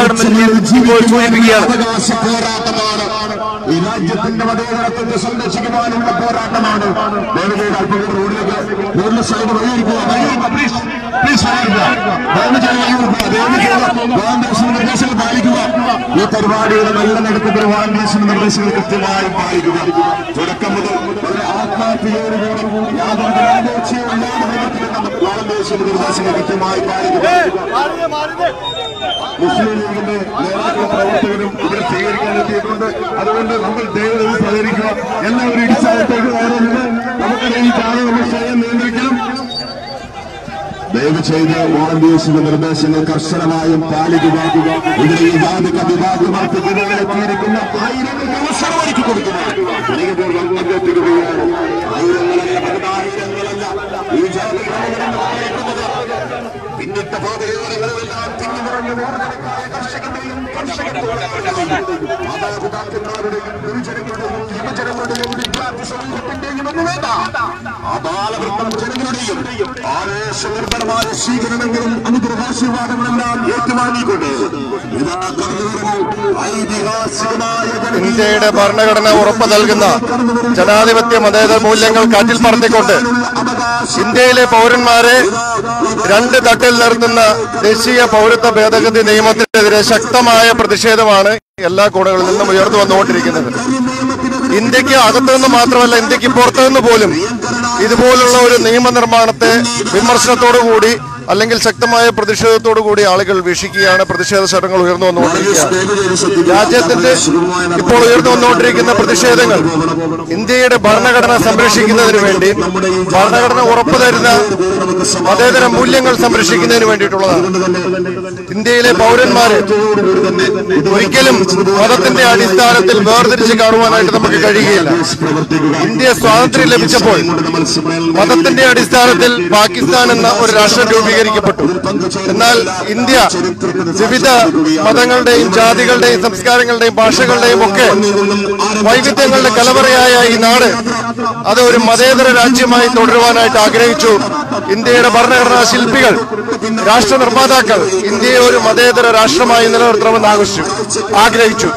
government ഇപ്പോൾ സൂചിപ്പിക്കുകയാണ് അവകാശ പോരാട്ടമാണ് ഈ രാജ്യത്തിന്റെ മതേതരത്വത്തെ സംരക്ഷിക്കുവാനുള്ള പോരാട്ടമാണ് ദയവ് ചെയ്ത് അല്പം കൂടി റോഡിലേക്ക് റോഡിലെ സൈഡ് വഴിയിരിക്കുക വഴിയിരിക്കുക പ്ലീസ് പ്ലീസ് വഴിയിരിക്കുക ദയവ് ചെയ്ത് വഴിയിരിക്കുക ദയവ് ചെയ്ത് വാഹനേഴ്സിന്റെ നിർദ്ദേശങ്ങൾ പാലിക്കുക ഈ പരിപാടിയുടെ നല്ല നടത്തത്തിന് വാഹനേഴ്സിന്റെ നിർദ്ദേശങ്ങൾ കൃത്യമായി പാലിക്കുക തുടക്കം മുതൽ വളരെ ആത്മാർത്ഥയോടുകൂടി യാതൊരു ലാഭേച്ഛയും ഇല്ലാതെ വാഹനേഴ്സിന്റെ നിർദ്ദേശങ്ങൾ കൃത്യമായി പാലിക്കുക മുസ്ലിം ലീഗിന്റെ നേതാക്കളും പ്രവർത്തകരും ഇവിടെ സ്വീകരിക്കാൻ എത്തിയിട്ടുണ്ട് അതുകൊണ്ട് നമ്മൾ ദയവ് സഹകരിക്കുക എല്ലാവരും ഈ സ്ഥലത്തേക്ക് കയറുന്നത് നമുക്കറിയാം ഈ ചായ നമ്മൾ സ്വയം നിയന്ത്രിക്കണം ദയവ് ചെയ്ത് വോളണ്ടിയേഴ്സിന്റെ നിർദ്ദേശങ്ങൾ കർശനമായും പാലിക്കുക ഇവിടെ ഈ ജാതിക വിഭാഗമാർക്ക് എത്തിയിരിക്കുന്ന ആയിരങ്ങൾക്ക് അവസരം ഒരുക്കി കൊടുക്കുന്നു സ്നേഹപൂർവ്വം പങ്കെടുക്കുകയാണ് ആയിരങ്ങളല്ല പതിനായിരങ്ങളല്ല ഈ ജാതി പിന്നിട്ട പാതയോരങ്ങളെല്ലാം തിങ്ങി നിറഞ്ഞ നൂറുകണക്കായ കർഷകന്റെയും കർഷകത്തോടും മാതാപിതാക്കന്മാരുടെയും ഗുരുജനങ്ങളുടെയും യുവജനങ്ങളുടെയും വിദ്യാർത്ഥി സമൂഹത്തിന്റെയും ഒന്നു വേണ്ട ആ ബാലവൃത്തം ജനങ്ങളുടെയും ആവേശനിർഭരമായ സ്വീകരണങ്ങളും അനുഗ്രഹാശീർവാദങ്ങളെല്ലാം ഏറ്റുവാങ്ങിക്കൊണ്ട് ഇതാ കടന്നുവരുന്നു ഐതിഹാസികമായ ജനകീയ ഇന്ത്യയുടെ ഭരണഘടന ഉറപ്പു നൽകുന്ന ജനാധിപത്യ മതേതര മൂല്യങ്ങൾ കാറ്റിൽ പറത്തിക്കൊണ്ട് ഇന്ത്യയിലെ പൗരന്മാരെ രണ്ട് തട്ടിൽ നിർത്തുന്ന ദേശീയ പൗരത്വ ഭേദഗതി നിയമത്തിനെതിരെ ശക്തമായ പ്രതിഷേധമാണ് എല്ലാ കോണുകളിൽ നിന്നും ഉയർന്നു വന്നുകൊണ്ടിരിക്കുന്നത് ഇന്ത്യക്ക് അകത്തുനിന്ന് മാത്രമല്ല ഇന്ത്യക്ക് പുറത്തുനിന്ന് പോലും ഇതുപോലുള്ള ഒരു നിയമനിർമ്മാണത്തെ വിമർശനത്തോടു കൂടി അല്ലെങ്കിൽ ശക്തമായ പ്രതിഷേധത്തോടു കൂടി ആളുകൾ വീക്ഷിക്കുകയാണ് പ്രതിഷേധ ശരങ്ങൾ ഉയർന്നു വന്നുകൊണ്ടിരിക്കുകയാണ് രാജ്യത്തിന്റെ ഇപ്പോൾ ഉയർന്നു വന്നുകൊണ്ടിരിക്കുന്ന പ്രതിഷേധങ്ങൾ ഇന്ത്യയുടെ ഭരണഘടന സംരക്ഷിക്കുന്നതിന് വേണ്ടി ഭരണഘടന ഉറപ്പു തരുന്ന മതേതര മൂല്യങ്ങൾ സംരക്ഷിക്കുന്നതിന് വേണ്ടിയിട്ടുള്ളതാണ് ഇന്ത്യയിലെ പൗരന്മാരെ ഒരിക്കലും മതത്തിന്റെ അടിസ്ഥാനത്തിൽ വേർതിരിച്ച് കാണുവാനായിട്ട് നമുക്ക് കഴിയുകയില്ല ഇന്ത്യ സ്വാതന്ത്ര്യം ലഭിച്ചപ്പോൾ മതത്തിന്റെ അടിസ്ഥാനത്തിൽ പാകിസ്ഥാൻ എന്ന ഒരു രാഷ്ട്രം രൂപീകരിക്കപ്പെട്ടു എന്നാൽ ഇന്ത്യ വിവിധ മതങ്ങളുടെയും ജാതികളുടെയും സംസ്കാരങ്ങളുടെയും ഭാഷകളുടെയും ഒക്കെ വൈവിധ്യങ്ങളുടെ കലവറയായ ഈ നാട് അത് ഒരു മതേതര രാജ്യമായി തുടരുവാനായിട്ട് ആഗ്രഹിച്ചു ഇന്ത്യയുടെ ഭരണഘടനാ ശില്പികൾ രാഷ്ട്ര നിർമ്മാതാക്കൾ ഇന്ത്യയെ ഒരു മതേതര രാഷ്ട്രമായി നിലനിർത്തണമെന്ന് ആവശ്യം ആഗ്രഹിച്ചു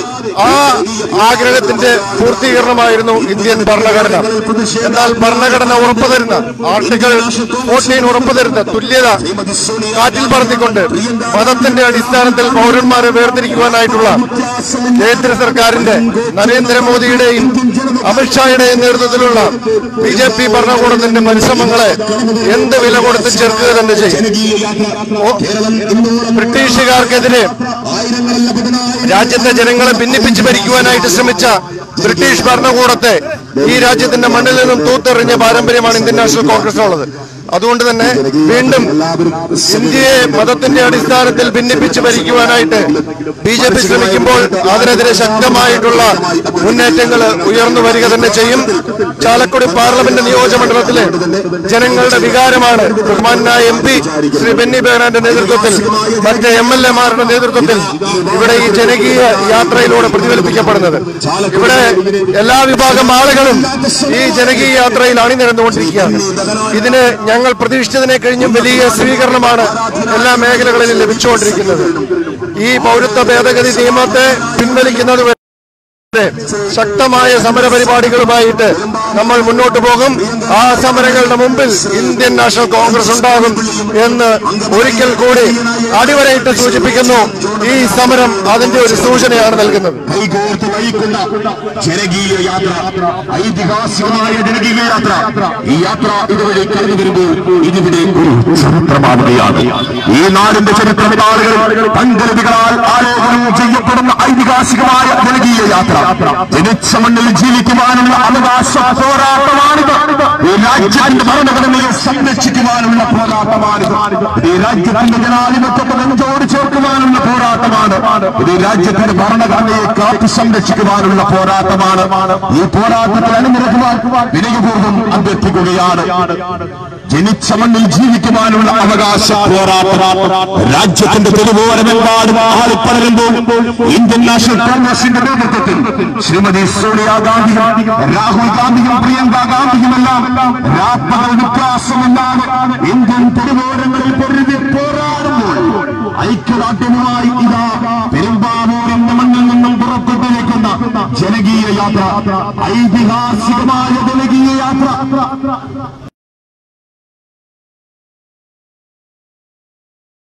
ആ ആഗ്രഹത്തിന്റെ പൂർത്തീകരണമായിരുന്നു ഇന്ത്യൻ ഭരണഘടന എന്നാൽ ഭരണഘടന ഉറപ്പു തരുന്ന ആർട്ടിക്കിൾ ഫോർട്ടീൻ ഉറപ്പു തരുന്ന തുല്യത കാറ്റിൽ പറത്തിക്കൊണ്ട് മതത്തിന്റെ അടിസ്ഥാനത്തിൽ പൗരന്മാരെ വേർതിരിക്കുവാനായിട്ടുള്ള കേന്ദ്ര സർക്കാരിന്റെ നരേന്ദ്രമോദിയുടെയും അമിത്ഷായുടെയും നേതൃത്വത്തിലുള്ള ബി ജെ പി ഭരണകൂടത്തിന്റെ പരിശ്രമങ്ങളെ എന്ത് വില കൊടുത്ത് ചെറുക്കുക തന്നെ ചെയ്യും ഓ- ബ്രിട്ടീഷുകാർക്കെതിരെ രാജ്യത്തെ ജനങ്ങളെ ഭിന്നിപ്പിച്ച് ഭരിക്കുവാനായിട്ട് ശ്രമിച്ച ബ്രിട്ടീഷ് ഭരണകൂടത്തെ ഈ രാജ്യത്തിന്റെ മണ്ണിൽ നിന്നും തൂത്തെറിഞ്ഞ പാരമ്പര്യമാണ് ഇന്ത്യൻ നാഷണൽ കോൺഗ്രസിനുള്ളത് അതുകൊണ്ട് തന്നെ വീണ്ടും ഇന്ത്യയെ മതത്തിന്റെ അടിസ്ഥാനത്തിൽ ഭിന്നിപ്പിച്ച് ഭരിക്കുവാനായിട്ട് ബി ജെ പി ശ്രമിക്കുമ്പോൾ അതിനെതിരെ ശക്തമായിട്ടുള്ള മുന്നേറ്റങ്ങൾ ഉയർന്നു വരിക തന്നെ ചെയ്യും ചാലക്കുടി പാർലമെന്റ് നിയോജകമണ്ഡലത്തിലെ ജനങ്ങളുടെ വികാരമാണ് ബഹുമാനായ എം പി ശ്രീ ബെന്നി ബെഹനാന്റെ നേതൃത്വത്തിൽ മറ്റ് എം എൽ എമാരുടെ നേതൃത്വത്തിൽ ഇവിടെ ഈ ജനകീയ യാത്രയിലൂടെ പ്രതിഫലിപ്പിക്കപ്പെടുന്നത് ഇവിടെ എല്ലാ വിഭാഗം ആളുകളും ഈ ജനകീയ യാത്രയിൽ അണിനിരന്നുകൊണ്ടിരിക്കുകയാണ് ഇതിന് ഞങ്ങൾ പ്രതീക്ഷിച്ചതിനെ കഴിഞ്ഞും വലിയ സ്വീകരണമാണ് എല്ലാ മേഖലകളിലും ലഭിച്ചുകൊണ്ടിരിക്കുന്നത് ഈ പൗരത്വ ഭേദഗതി നിയമത്തെ പിൻവലിക്കുന്നത് വരെ ശക്തമായ സമര പരിപാടികളുമായിട്ട് നമ്മൾ മുന്നോട്ട് പോകും ആ സമരങ്ങളുടെ മുമ്പിൽ ഇന്ത്യൻ നാഷണൽ കോൺഗ്രസ് ഉണ്ടാകും എന്ന് ഒരിക്കൽ കൂടി അടിവരയിട്ട് സൂചിപ്പിക്കുന്നു ഈ സമരം അതിന്റെ ഒരു സൂചനയാണ് നൽകുന്നത് കൈകോർത്ത് നയിക്കുന്ന ജനകീയ യാത്ര ഐതിഹാസികമായ ജനകീയ യാത്ര ഈ യാത്ര ഇതുവഴി കടന്നു വരുമ്പോൾ ഇതിവിടെ ഒരു ചരിത്രമാവുകയാണ് ഈ നാടിന്റെ ചരിത്രം ആളുകൾ പങ്കരുതികളാൽ ആലോചന ചെയ്യപ്പെടുന്ന ഐതിഹാസികമായ ജനകീയ യാത്ര ജനിച്ച മണ്ണിൽ ജീവിക്കുവാനുള്ള അവകാശ പോരാട്ടമാണിത് ഈ രാജ്യത്തിന്റെ ഭരണഘടനയെ സംരക്ഷിക്കുവാനുള്ള പോരാട്ടമാണിത് ഇത് ഈ രാജ്യത്തിന്റെ ജനാധിപത്യത്തെ നെഞ്ചോട് ചേർക്കുവാനുള്ള പോരാട്ടമാണ് ഇത് ഈ രാജ്യത്തിന്റെ ഭരണഘടനയെ കാത്തു സംരക്ഷിക്കുവാനുള്ള പോരാട്ടമാണ് ഈ പോരാട്ടത്തിൽ അണിനിരക്കുവാൻ വിനയപൂർവ്വം അഭ്യർത്ഥിക്കുകയാണ് ജനിച്ച മണ്ണിൽ ജീവിക്കുവാനുള്ള അവകാശ പോരാട്ടം രാജ്യത്തിന്റെ തെരുവോരമെമ്പാടും ആളിപ്പടരുമ്പോൾ ഇന്ത്യൻ നാഷണൽ കോൺഗ്രസിന്റെ നേതൃത്വത്തിൽ ശ്രീമതി സോണിയാഗാന്ധിയും രാഹുൽ ഗാന്ധിയും പ്രിയങ്ക ഗാന്ധിയുമെല്ലാം രാപ്പകൽ വ്യത്യാസമില്ലാതെ ഇന്ത്യൻ തെരുവോരങ്ങളിൽ പൊരുതി പോരാടുമ്പോൾ ഐക്യദാർഢ്യവുമായി ഇതാ യാത്ര ഐതിഹാസികമായ ജനകീയ യാത്ര